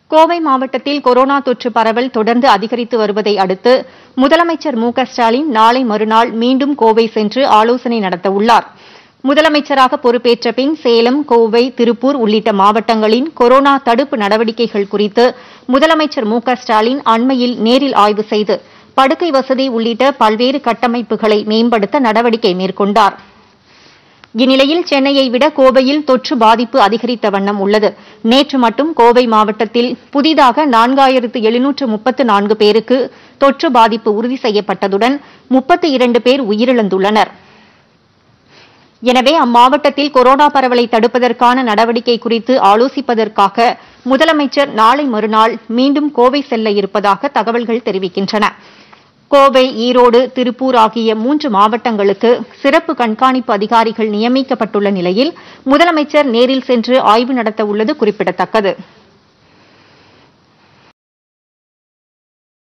கோவை மாவட்டத்தில் கொரோனா தொற்று பரவல் தொடர்ந்து அதிகரித்து வருவதை அடுத்து முதலமைச்சர் மு க ஸ்டாலின் நாளை மறுநாள் மீண்டும் கோவை சென்று ஆலோசனை நடத்த உள்ளார் முதலமைச்சராக பொறுப்பேற்ற பின் சேலம் கோவை திருப்பூர் உள்ளிட்ட மாவட்டங்களின் கொரோனா தடுப்பு நடவடிக்கைகள் குறித்து முதலமைச்சர் மு க ஸ்டாலின் அண்மையில் நேரில் ஆய்வு செய்து படுக்கை வசதி உள்ளிட்ட பல்வேறு கட்டமைப்புகளை மேம்படுத்த நடவடிக்கை மேற்கொண்டார் இந்நிலையில் சென்னையை விட கோவையில் தொற்று பாதிப்பு அதிகரித்த வண்ணம் உள்ளது நேற்று மட்டும் கோவை மாவட்டத்தில் புதிதாக நான்காயிரத்து எழுநூற்று முப்பத்து நான்கு பேருக்கு தொற்று பாதிப்பு உறுதி செய்யப்பட்டதுடன் முப்பத்து இரண்டு பேர் உயிரிழந்துள்ளனர் எனவே அம்மாவட்டத்தில் கொரோனா பரவலை தடுப்பதற்கான நடவடிக்கை குறித்து ஆலோசிப்பதற்காக முதலமைச்சர் நாளை மறுநாள் மீண்டும் கோவை செல்ல இருப்பதாக தகவல்கள் தெரிவிக்கின்றன கோவை ஈரோடு திருப்பூர் ஆகிய மூன்று மாவட்டங்களுக்கு சிறப்பு கண்காணிப்பு அதிகாரிகள் நியமிக்கப்பட்டுள்ள நிலையில் முதலமைச்சர் நேரில் சென்று ஆய்வு நடத்த உள்ளது குறிப்பிடத்தக்கது